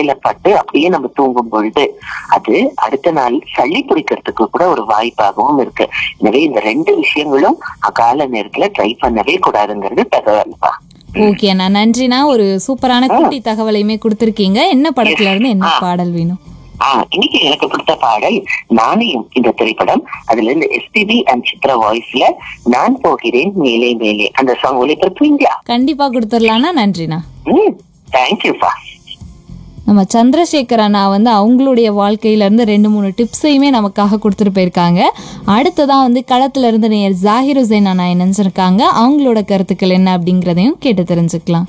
தொண்டையில பட்டு அப்படியே நம்ம தூங்கும் பொழுது அது அடுத்த நாள் சளி பிடிக்கிறதுக்கு கூட ஒரு வாய்ப்பாகவும் இருக்கு எனவே இந்த ரெண்டு விஷயங்களும் அகால நேரத்துல ட்ரை பண்ணவே கூடாதுங்கிறது தகவல்ப்பா ஓகே அண்ணா நன்றிண்ணா ஒரு சூப்பரான குட்டி தகவலையுமே கொடுத்துருக்கீங்க என்ன படத்துல இருந்து என்ன பாடல் வேணும் ஆஹ் இன்னைக்கு எனக்கு பிடித்த பாடல் நாணயம் இந்த திரைப்படம் அதுல இருந்து எஸ்பிபி அண்ட் சித்ரா வாய்ஸ்ல நான் போகிறேன் மேலே மேலே அந்த சாங் ஒளிபரப்புவீங்களா கண்டிப்பா கொடுத்துடலாம்னா நன்றிண்ணா ம் தேங்க்யூப்பா நம்ம சந்திரசேகர் அண்ணா வந்து அவங்களுடைய வாழ்க்கையில இருந்து ரெண்டு மூணு டிப்ஸையுமே நமக்காக கொடுத்துட்டு போயிருக்காங்க அடுத்ததா வந்து களத்துல இருந்து நேர் ஜாகிர் ஹுசைன் அண்ணா நினைச்சிருக்காங்க அவங்களோட கருத்துக்கள் என்ன அப்படிங்கறதையும் கேட்டு தெரிஞ்சுக்கலாம்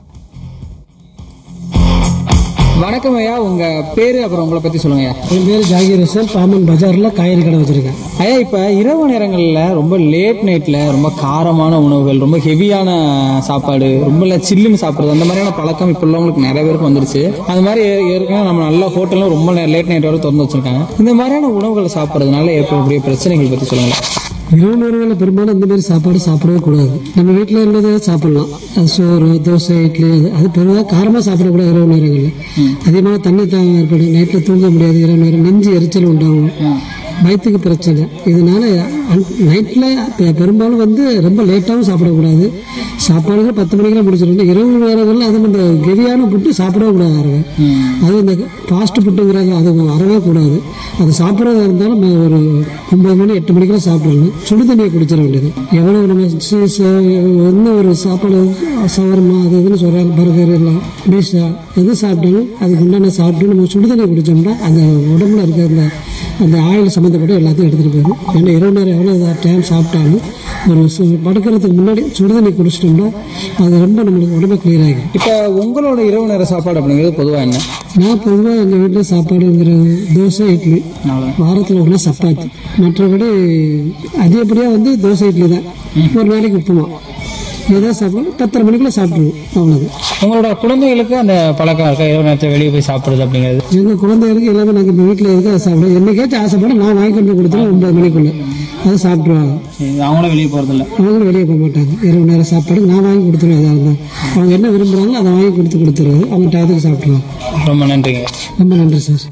வணக்கம் ஐயா உங்க பேரு அப்புறம் உங்களை பத்தி சொல்லுங்க ஐயா என் பேர் ஜாகிர் ஹுசேன் பாமன் பஜார்ல காய்கறி கடை வச்சிருக்கேன் ஐயா இப்ப இரவு நேரங்கள்ல ரொம்ப லேட் நைட்ல ரொம்ப காரமான உணவுகள் ரொம்ப ஹெவியான சாப்பாடு ரொம்ப சில்லுன்னு சாப்பிடுறது அந்த மாதிரியான பழக்கம் இப்ப உள்ளவங்களுக்கு நிறைய பேருக்கு வந்துருச்சு அது மாதிரி ஏ- ஏற்கனவே நம்ம நல்ல ஹோட்டலும் ரொம்ப லேட் நைட் வரை திறந்து வச்சிருக்காங்க இந்த மாதிரியான உணவுகளை சாப்பிடுறதுனால ஏற்படக்கூடிய பிரச்சனைகள் பத்தி சொல்லுங்க இரவு நேரங்களில் பெரும்பாலும் இந்த மாதிரி சாப்பாடு சாப்பிடவே கூடாது நம்ம வீட்டில் இருந்ததை சாப்பிடலாம் அது சோறு தோசை இட்லி அது அது பெரும்பாலும் காரமாக சாப்பிடக்கூடாது இரவு நேரங்களில் அதிகமாக தண்ணி தாகம் ஏற்படும் நைட்டில் தூங்க முடியாது இரவு நேரம் நெஞ்சு எரிச்சல் உண்டாகும் வயிற்றுக்கு பிரச்சனை இதனால நைட்டில் பெரும்பாலும் வந்து ரொம்ப லேட்டாகவும் சாப்பிடக்கூடாது சாப்பாடுகள் பத்து மணிக்கெல்லாம் முடிச்சிடணும் இரவு நேரங்களில் அது இந்த கெவியான புட்டு சாப்பிடவே கூடாது அறவே அது இந்த ஃபாஸ்ட் ஃபுட்டுங்கிறாங்க அது வரவே கூடாது அது சாப்பிட்றதா இருந்தாலும் நம்ம ஒரு ஒன்பது மணி எட்டு மணிக்கெல்லாம் சாப்பிடணும் சுடு தண்ணியை குடிச்சிட வேண்டியது எவ்வளவு நம்ம சி- ச- என்ன ஒரு சாப்பாடு சவர்மா அது இதுன்னு சொல்றாங்க பர்கர் எல்லாம் பீஸா எது சாப்பிட்டாலும் அதுக்கு உண்டான சாப்பிட்டு நம்ம சுடு தண்ணி குடிச்சோம்னா அந்த உடம்புல இருக்க அந்த அந்த ஆயில் சம்மந்தப்பட்ட எல்லாத்தையும் எடுத்துகிட்டு போயிடும் ஏன்னா இரவு நேரம் எவ்வளோ டைம் சாப்பிட்டாலும் ஒரு சு- படுக்கிறதுக்கு முன்னாடி சுடு தண்ணி குடிச்சிட்டோம்னா அது ரொம்ப நம்மளுக்கு உடம்பு கிளியர் ஆகிடும் இப்ப உங்களோட இரவு நேர சாப்பாடு அப்படிங்கிறது பொதுவா என்ன நான் பொதுவாக எங்கள் வீட்டில் சாப்பாடுங்கிறது தோசை இட்லி வாரத்தில் ஒரு நாள் சப்பாத்தி மற்றபடி அதிகப்படியாக வந்து தோசை இட்லி தான் ஒரு நாளைக்கு உப்புமா ஏதாவது சாப்பிடணும் பத்தரை மணிக்குள்ள சாப்பிடுவோம் அவ்வளோதான் உங்களோட குழந்தைகளுக்கு அந்த பழக்கம் இருக்கா இரவு நேரத்தில் வெளியே போய் சாப்பிடுறது அப்படிங்கிறது எங்கள் குழந்தைகளுக்கு எல்லாமே நாங்கள் இப்போ வீட்டில் இருக்க அதை சாப்பிடுவோம் என்னைக்காச்சும் ஆசைப்பட நான் வாங்கி கொண்டு கொடுத்துருவேன் ஒன்பது மணிக்குள்ள அதை சாப்பிடுவாங்க அவங்களும் வெளியே போறதில்ல அவங்களும் வெளியே போக மாட்டாங்க இரவு நேரம் சாப்பாடு நான் வாங்கி கொடுத்துருவேன் எதாக இருந்தால் அவங்க என்ன விரும்புகிறாங்களோ அதை வாங்கி கொடுத்து கொடுத்துருவாரு அவங்க டயத்துக்கு சாப்பிடுவாங்க ரொம்ப நன்றிங்க ரொம்ப நன்றி சார்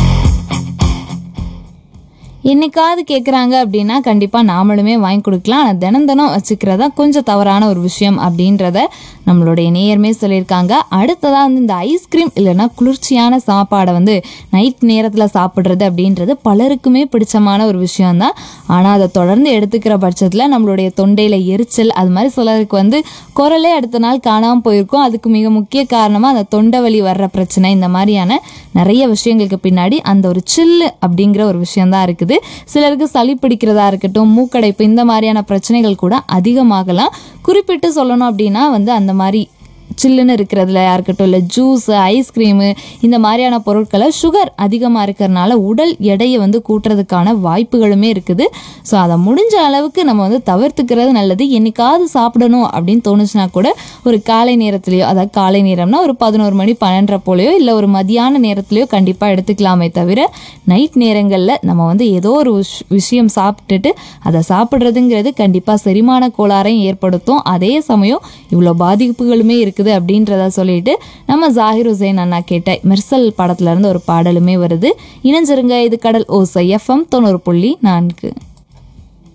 என்னைக்காவது கேட்குறாங்க அப்படின்னா கண்டிப்பாக நாமளுமே வாங்கி கொடுக்கலாம் ஆனால் தினம் தினம் வச்சுக்கிறதா கொஞ்சம் தவறான ஒரு விஷயம் அப்படின்றத நம்மளுடைய நேயருமே சொல்லியிருக்காங்க அடுத்ததாக வந்து இந்த ஐஸ்கிரீம் இல்லைன்னா குளிர்ச்சியான சாப்பாடை வந்து நைட் நேரத்தில் சாப்பிட்றது அப்படின்றது பலருக்குமே பிடிச்சமான ஒரு விஷயம்தான் ஆனால் அதை தொடர்ந்து எடுத்துக்கிற பட்சத்தில் நம்மளுடைய தொண்டையில் எரிச்சல் அது மாதிரி சிலருக்கு வந்து குரலே அடுத்த நாள் காணாமல் போயிருக்கும் அதுக்கு மிக முக்கிய காரணமாக அந்த தொண்டை வலி வர்ற பிரச்சனை இந்த மாதிரியான நிறைய விஷயங்களுக்கு பின்னாடி அந்த ஒரு சில்லு அப்படிங்கிற ஒரு விஷயம்தான் இருக்குது சிலருக்கு சளி பிடிக்கிறதா இருக்கட்டும் மூக்கடைப்பு இந்த மாதிரியான பிரச்சனைகள் கூட அதிகமாகலாம் குறிப்பிட்டு சொல்லணும் அப்படின்னா வந்து அந்த மாதிரி சில்லுன்னு இருக்கிறதுல இருக்கட்டும் இல்லை ஜூஸ் ஐஸ்கிரீமு இந்த மாதிரியான பொருட்களை சுகர் அதிகமாக இருக்கிறதுனால உடல் எடையை வந்து கூட்டுறதுக்கான வாய்ப்புகளுமே இருக்குது ஸோ அதை முடிஞ்ச அளவுக்கு நம்ம வந்து தவிர்த்துக்கிறது நல்லது என்னைக்காவது சாப்பிடணும் அப்படின்னு தோணுச்சுன்னா கூட ஒரு காலை நேரத்துலையோ அதாவது காலை நேரம்னா ஒரு பதினோரு மணி பன்னெண்டரை போலையோ இல்லை ஒரு மதியான நேரத்துலையோ கண்டிப்பாக எடுத்துக்கலாமே தவிர நைட் நேரங்களில் நம்ம வந்து ஏதோ ஒரு விஷ்- விஷயம் சாப்பிட்டுட்டு அதை சாப்பிட்றதுங்கிறது கண்டிப்பாக செரிமான கோளாறையும் ஏற்படுத்தும் அதே சமயம் இவ்வளோ பாதிப்புகளுமே இருக்குது அப்படின்றத சொல்லிட்டு நம்ம ஜாகிர் ஹுசைன் அண்ணா கேட்ட மெர்சல் படத்துல இருந்து ஒரு பாடலுமே வருது இணைஞ்சிருங்க இது கடல் ஓசை எஃப்எம் தொண்ணூறு புள்ளி நான்கு